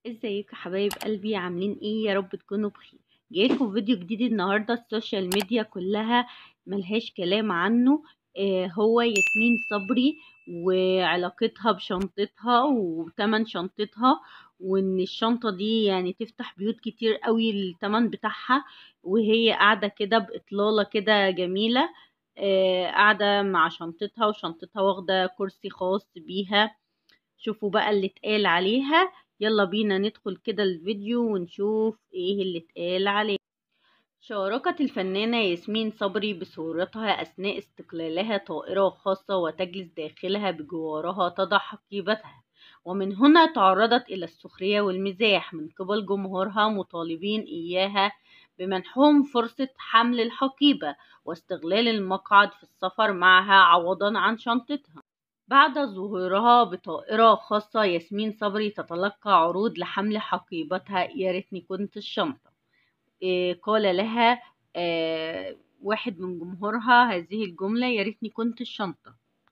ازيكم يا حبايب قلبي عاملين ايه يا رب تكونوا بخير جايلكم فيديو جديد النهارده السوشيال ميديا كلها ملهاش كلام عنه آه هو ياسمين صبري وعلاقتها بشنطتها وتمن شنطتها وان الشنطة دي يعني تفتح بيوت كتير قوي التمن بتاعها وهي قاعدة كده بإطلالة كده جميلة آه قاعدة مع شنطتها وشنطتها واخدة كرسي خاص بيها شوفوا بقى اللي اتقال عليها يلا بينا ندخل كده الفيديو ونشوف ايه اللي اتقال عليه شاركت الفنانة ياسمين صبري بصورتها أثناء استقلالها طائرة خاصة وتجلس داخلها بجوارها تضع حقيبتها ومن هنا تعرضت إلى السخرية والمزاح من قبل جمهورها مطالبين إياها بمنحهم فرصة حمل الحقيبة واستغلال المقعد في السفر معها عوضا عن شنطتها بعد ظهورها بطائرة خاصة ياسمين صبري تتلقى عروض لحمل حقيبتها يا ريتني كنت الشنطة إيه قال لها آه واحد من جمهورها هذه الجملة يا ريتني كنت الشنطة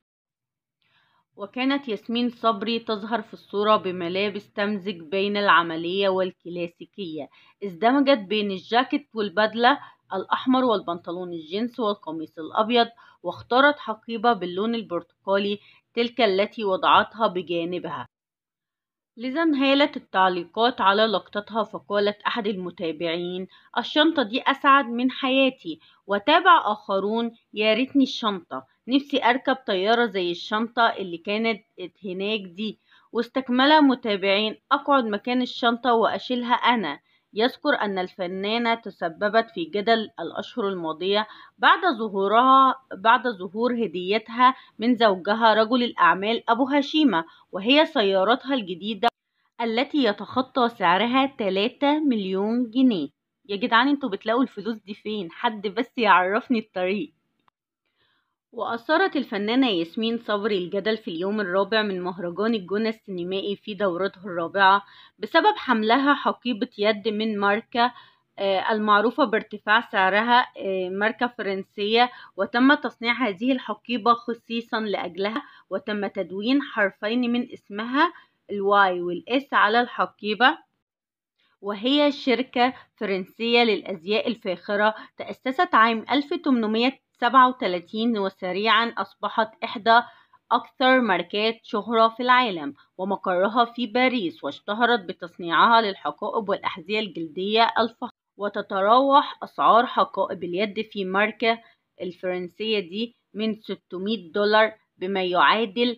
وكانت ياسمين صبري تظهر في الصورة بملابس تمزج بين العملية والكلاسيكية ازدمجت بين الجاكيت والبدلة الأحمر والبنطلون الجينز والقميص الأبيض واختارت حقيبة باللون البرتقالي تلك التي وضعتها بجانبها لذا انهالت التعليقات على لقطتها فقالت أحد المتابعين الشنطة دي أسعد من حياتي وتابع آخرون يا ريتني الشنطة نفسي أركب طيارة زي الشنطة اللي كانت هناك دي واستكمل متابعين أقعد مكان الشنطة وأشيلها أنا يذكر أن الفنانة تسببت في جدل الأشهر الماضية بعد ظهورها بعد ظهور هديتها من زوجها رجل الأعمال أبو هشيمة وهي سيارتها الجديدة التي يتخطى سعرها 3 مليون جنيه يا جدعان انتوا بتلاقوا الفلوس دي فين حد بس يعرفني الطريق وأثارت الفنانة ياسمين صبري الجدل في اليوم الرابع من مهرجان الجونة السينمائي في دورته الرابعة بسبب حملها حقيبة يد من ماركة المعروفة بارتفاع سعرها ماركة فرنسية وتم تصنيع هذه الحقيبة خصيصا لأجلها وتم تدوين حرفين من اسمها الواي والإس على الحقيبة وهي شركة فرنسية للأزياء الفاخرة تأسست عام 1800 37 وسريعا أصبحت إحدى أكثر ماركات شهرة في العالم ومقرها في باريس واشتهرت بتصنيعها للحقائب والأحذية الجلدية الفخمة وتتراوح أسعار حقائب اليد في ماركة الفرنسية دي من 600 دولار بما يعادل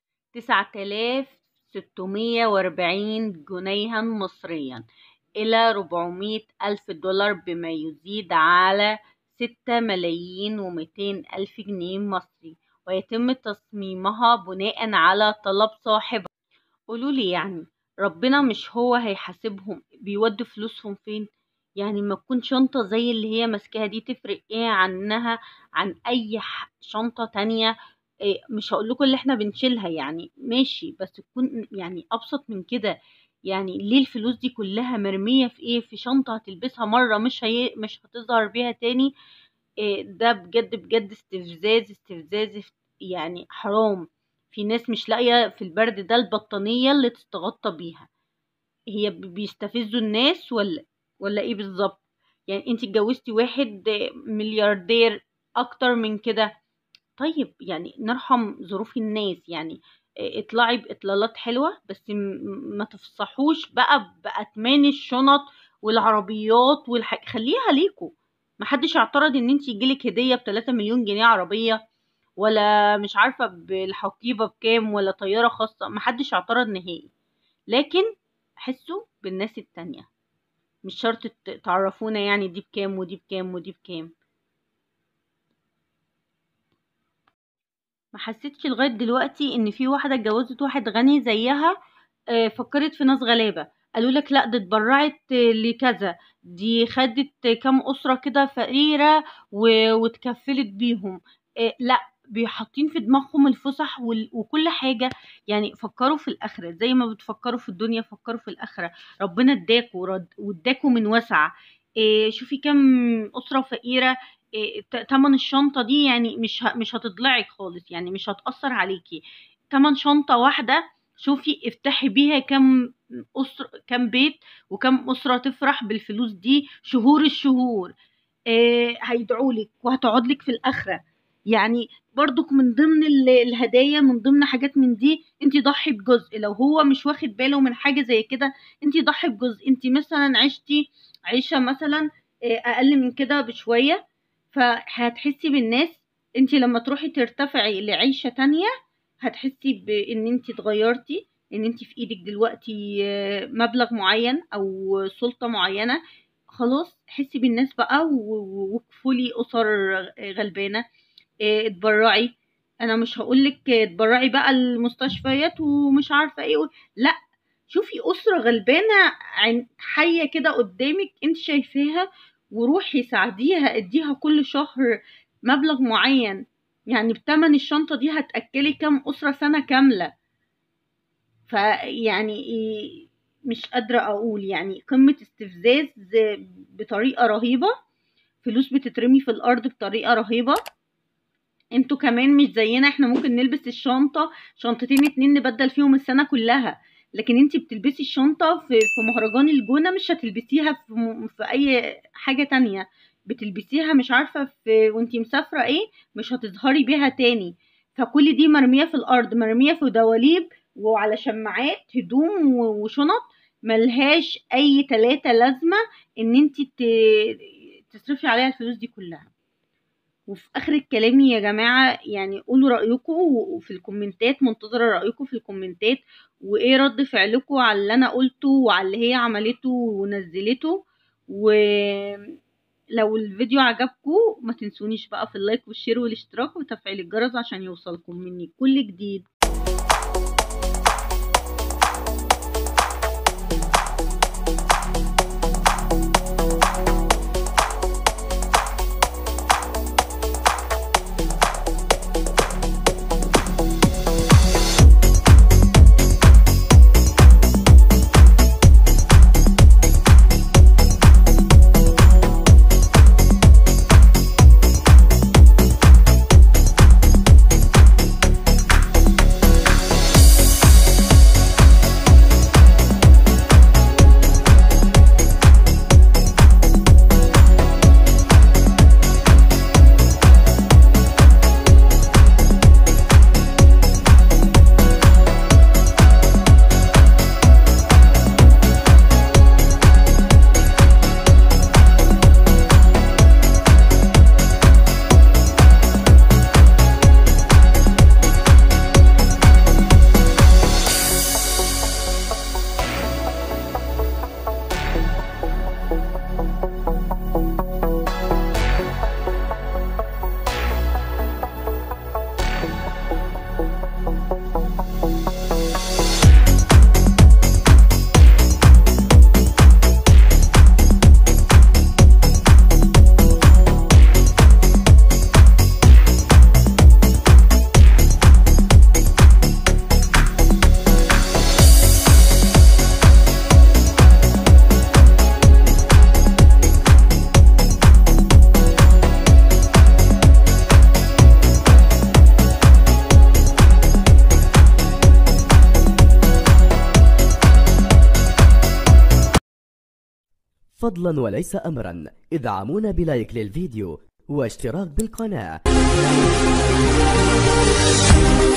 9640 جنيها مصريا إلى 400 ألف دولار بما يزيد على ستة ملايين ومئتين ألف جنيه مصري ويتم تصميمها بناء على طلب صاحبها قولولي يعني ربنا مش هو هيحاسبهم بيودوا فلوسهم فين يعني ما تكون شنطة زي اللي هي ماسكاها دي تفرق ايه عنها عن اي شنطة تانية إيه مش هقول لكم اللي احنا بنشيلها يعني ماشي بس تكون يعني ابسط من كده يعني ليه الفلوس دي كلها مرمية في ايه في شنطة هتلبسها مرة مش هي مش هتظهر بيها تاني إيه ده بجد بجد استفزاز استفزاز يعني حرام في ناس مش لاقية في البرد ده البطانية اللي تستغطى بيها هي بيستفزوا الناس ولا ولا ايه بالظبط يعني انت اتجوزتي واحد ملياردير اكتر من كده طيب يعني نرحم ظروف الناس يعني اطلعي باطلالات حلوه بس ما تفصحوش بقى باثمان الشنط والعربيات والح... خليها ليكوا محدش اعترض ان انت يجيلك هديه ب 3 مليون جنيه عربيه ولا مش عارفه بالحقيبه بكام ولا طياره خاصه محدش اعترض نهائي لكن حسوا بالناس التانية مش شرط تعرفونا يعني دي بكام ودي بكام ودي بكام ما حسيتش لغايه دلوقتي ان في واحده اتجوزت واحد غني زيها فكرت في ناس غلابه قالوا لك لا دي اتبرعت لكذا دي خدت كام اسره كده فقيره واتكفلت بيهم لا بيحطين في دماغهم الفسح وكل حاجة يعني فكروا في الآخرة زي ما بتفكروا في الدنيا فكروا في الآخرة ربنا اداكوا واداكوا من وسع شوفي كم أسرة فقيرة تمن الشنطة دي يعني مش مش هتضلعك خالص يعني مش هتأثر عليكي تمن شنطة واحدة شوفي افتحي بيها كم أسرة كم بيت وكم أسرة تفرح بالفلوس دي شهور الشهور آه هيدعولك وهتقعدلك في الآخرة يعني برضك من ضمن ال- الهدايا من ضمن حاجات من دي انت ضحي بجزء لو هو مش واخد باله من حاجة زي كده انت ضحي بجزء انت مثلا عشتي عيشة مثلا آه، اقل من كده بشوية فهتحسي بالناس انت لما تروحي ترتفعي لعيشة تانية هتحسي بان انت اتغيرتي ان انت في ايدك دلوقتي آه، مبلغ معين او سلطة معينة خلاص حسي بالناس بقى و- و- وكفولي اسر غلبانة آه، اتبرعي انا مش هقولك اتبرعي بقى المستشفيات ومش عارفة ايه و- لا شوفي اسرة غلبانة عن- حية كده قدامك انت شايفاها وروحي ساعديها اديها كل شهر مبلغ معين يعني بتمن الشنطة دي هتأكلي كام أسرة سنة كاملة فيعني إيه، مش قادرة أقول يعني قمة استفزاز بطريقة رهيبة فلوس بتترمي في الأرض بطريقة رهيبة انتوا كمان مش زينا احنا ممكن نلبس الشنطة شنطتين اتنين نبدل فيهم السنة كلها لكن انتي بتلبسي الشنطة في, في مهرجان الجونة مش هتلبسيها في, م- في اي حاجة تانية بتلبسيها مش عارفة في وانتي مسافرة ايه مش هتظهري بيها تاني فكل دي مرمية في الارض مرمية في دواليب وعلى شماعات هدوم و- وشنط ملهاش اي تلاتة لازمة ان انتي ت- تصرفي عليها الفلوس دي كلها وفي اخر الكلام يا جماعه يعني قولوا رايكم وفي الكومنتات منتظره رايكم في الكومنتات وايه رد فعلكم على اللي انا قلته وعلى اللي هي عملته ونزلته ولو الفيديو عجبكم ما تنسونيش بقى في اللايك والشير والاشتراك وتفعيل الجرس عشان يوصلكم مني كل جديد فضلا وليس أمرا ادعمونا بلايك للفيديو واشتراك بالقناة